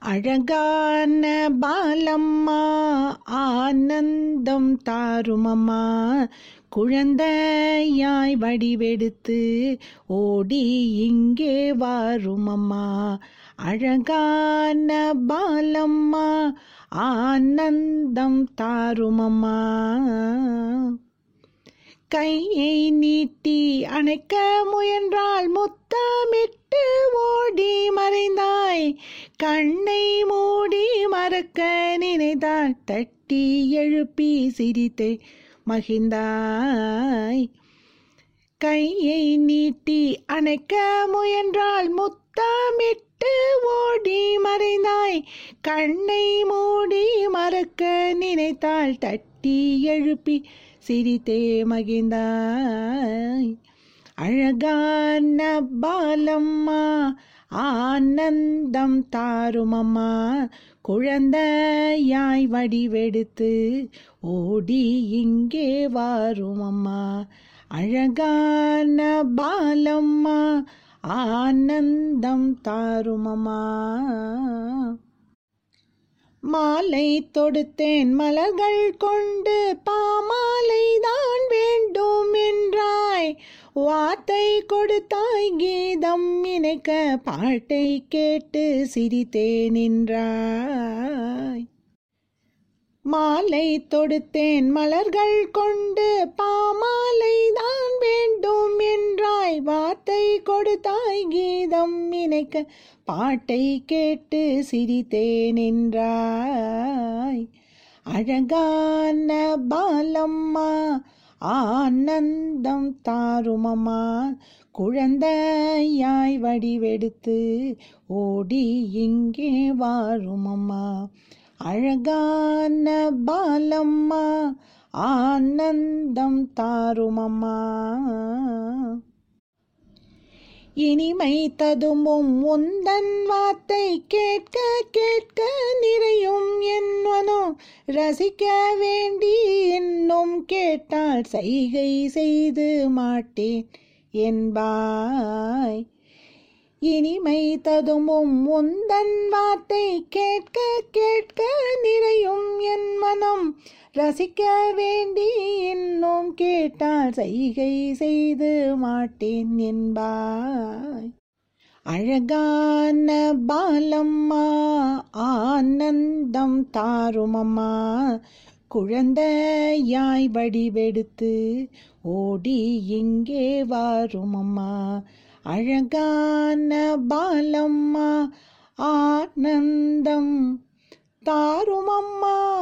அழகான பாலம்மா ஆனந்தம் தாருமம்மா குழந்தையாய் வடிவெடுத்து ஓடி இங்கே வாருமம்மா அழகான பாலம்மா ஆனந்தம் தாருமம்மா கையை நீட்டி அணைக்க முயன்றால் முத்தமிட்டு ஓடி மறைந்தாய் கண்ணை மூடி மறக்க நினைத்தால் தட்டி எழுப்பி சிரித்தே மகிழ்ந்தாய் கையை நீட்டி அணைக்க முயன்றால் முத்தமிட்டு ஓடி மறைந்தாய் கண்ணை மூடி மறக்க நினைத்தால் தட்டி எழுப்பி சிரித்தே மகிழ்ந்தாய் அழகான பாலம்மா ஆனந்தம் தாருமம்மா குழந்தையாய் வடிவெடுத்து ஓடி இங்கே வாருமம்மா அழகான பாலம்மா ஆனந்தம் தாருமம்மா மாலை தொடுத்தேன் மலர்கள் கொண்டு பாமாலை தான் வேண்டும் என்றாய் வார்த்தை கொடுத்தாய் கீதம் இணைக்க பாட்டை கேட்டு சிரித்தே நின்றாய் மாலை தொடுத்தேன் மலர்கள் கொண்டு பாமாலை தான் வேண்டும் என்றாய் வார்த்தை கொடுத்தாய் கீதம் இணைக்க பாட்டை கேட்டு சிரித்தே நின்றாய் அழகான பாலம்மா ஆனந்தம் தாருமம்மா குழந்தையாய் வடிவெடுத்து ஓடி இங்கே வாருமம்மா அழகான பாலம்மா ஆனந்தம் தாருமம்மா இனிமை ததும்பும் உந்தன் வார்த்தை கேட்க கேட்க நிறையும் என்னனோ ரசிக்க வேண்டி இன்னும் கேட்டால் செய்கை செய்து மாட்டேன் என்பாய் இனிமை ததும்பும் உந்தன் வார்த்தை கேட்க கேட்க நிறையும் என் மனம் ரசிக்க வேண்டி இன்னும் கேட்டால் செய்கை செய்து மாட்டேன் என்பாய் அழகான பாலம்மா ஆனந்தம் தாருமம்மா குழந்தையாய் வடிவெடுத்து ஓடி இங்கே வாருமம்மா அழகான பாலம்மா ஆனந்தம் தாருமம்மா